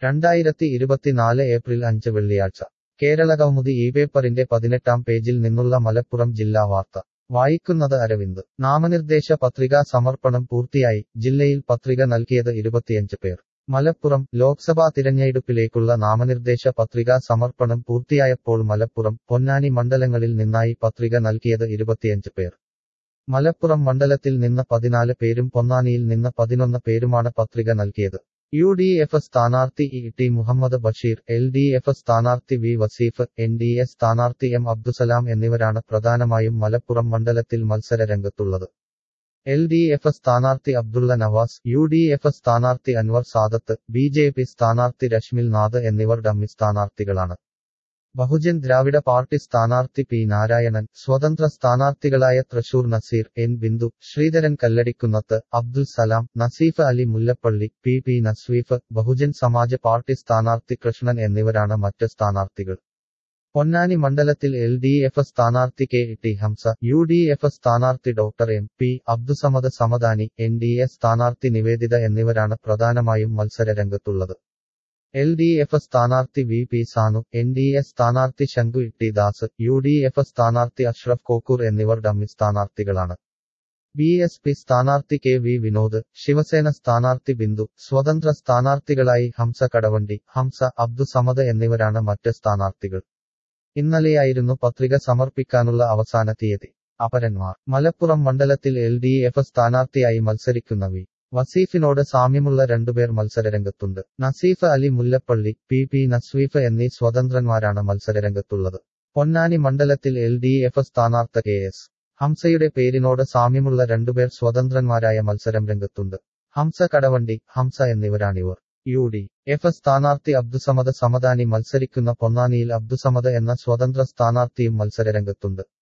രണ്ടായിരത്തി ഇരുപത്തിനാല് ഏപ്രിൽ അഞ്ച് വെള്ളിയാഴ്ച കേരളകൗമുദി ഈ പേപ്പറിന്റെ പതിനെട്ടാം പേജിൽ നിന്നുള്ള മലപ്പുറം ജില്ലാ വാർത്ത വായിക്കുന്നത് അരവിന്ദ് നാമനിർദ്ദേശ പത്രികാ സമർപ്പണം പൂർത്തിയായി ജില്ലയിൽ പത്രിക നൽകിയത് ഇരുപത്തിയഞ്ച് പേർ മലപ്പുറം ലോക്സഭാ തിരഞ്ഞെടുപ്പിലേക്കുള്ള നാമനിർദ്ദേശ പത്രികാ സമർപ്പണം പൂർത്തിയായപ്പോൾ മലപ്പുറം പൊന്നാനി മണ്ഡലങ്ങളിൽ നിന്നായി പത്രിക നൽകിയത് ഇരുപത്തിയഞ്ച് പേർ മലപ്പുറം മണ്ഡലത്തിൽ നിന്ന് പതിനാല് പേരും പൊന്നാനിയിൽ നിന്ന് പതിനൊന്ന് പേരുമാണ് പത്രിക നൽകിയത് യു ഡി എഫ് സ്ഥാനാർത്ഥി E T Muhammad Basheer L D F സ്ഥാനാർത്ഥി V Vaseef N D A സ്ഥാനാർത്ഥി എം അബ്ദുസലാം എന്നിവരാണ് പ്രധാനമായും മലപ്പുറം മണ്ഡലത്തിൽ മത്സര രംഗത്തുള്ളത് എൽ ഡി എഫ് സ്ഥാനാർത്ഥി Abdulla Navas U D F സ്ഥാനാർത്ഥി Anwar Sadath B J P സ്ഥാനാർത്ഥി രശ്മിൽ നാഥ് എന്നിവർ ഡമ്മി സ്ഥാനാർത്ഥികളാണ് ബഹുജൻ ദ്രാവിഡ പാർട്ടി സ്ഥാനാർത്ഥി പി നാരായണൻ സ്വതന്ത്ര സ്ഥാനാർത്ഥികളായ Thrissur Naseer N Bindu Sreedharan Kalladikkunnath Abdul Salam Naseef Ali Mullappally P P Naswif Bahujan Samaj party സ്ഥാനാർത്ഥി കൃഷ്ണൻ എന്നിവരാണ് മറ്റ് സ്ഥാനാർത്ഥികൾ പൊന്നാനി മണ്ഡലത്തിൽ എൽ ഡി എഫ് സ്ഥാനാർത്ഥി K T Hamsa U D F സ്ഥാനാർത്ഥി doctor M P Abdussamad Samadani N D A സ്ഥാനാർത്ഥി നിവേദിത എന്നിവരാണ് പ്രധാനമായും മത്സര രംഗത്തുള്ളത് എൽ ഡി എഫ് സ്ഥാനാർത്ഥി V P Sanu N D A സ്ഥാനാർത്ഥി Sanku Itty Das U D F സ്ഥാനാർത്ഥി അഷ്റഫ് കോക്കൂർ എന്നിവർ ഡമ്മി സ്ഥാനാർത്ഥികളാണ് ബി എസ് പി സ്ഥാനാർത്ഥി കെ വി വിനോദ് ശിവസേന സ്ഥാനാർത്ഥി ബിന്ദു സ്വതന്ത്ര സ്ഥാനാർത്ഥികളായി ഹംസ കടവണ്ടി ഹംസ അബ്ദുസമദ് എന്നിവരാണ് മറ്റ് സ്ഥാനാർത്ഥികൾ ഇന്നലെയായിരുന്നു പത്രിക സമർപ്പിക്കാനുള്ള അവസാന തീയതി അപരന്മാർ മലപ്പുറം മണ്ഡലത്തിൽ എൽ ഡി എഫ് സ്ഥാനാർത്ഥിയായി മത്സരിക്കുന്ന വി വസീഫിനോട് സാമ്യമുള്ള രണ്ടുപേർ മത്സരരംഗത്തുണ്ട് നസീഫ് അലി മുല്ലപ്പള്ളി പി പി നസ്വീഫ് എന്നീ സ്വതന്ത്രന്മാരാണ് മത്സരരംഗത്തുള്ളത് പൊന്നാനി മണ്ഡലത്തിൽ എൽ ഡി എഫ് സ്ഥാനാർത്ഥ കെ എസ് ഹംസയുടെ പേരിനോട് സാമ്യമുള്ള രണ്ടുപേർ സ്വതന്ത്രന്മാരായ മത്സരം രംഗത്തുണ്ട് ഹംസ കടവണ്ടി ഹംസ എന്നിവരാണിവർ യു ഡി എഫ് സ്ഥാനാർത്ഥി അബ്ദുസമദ് സമദാനി മത്സരിക്കുന്ന പൊന്നാനിയിൽ അബ്ദുസമദ് എന്ന സ്വതന്ത്ര സ്ഥാനാർത്ഥിയും മത്സരരംഗത്തുണ്ട്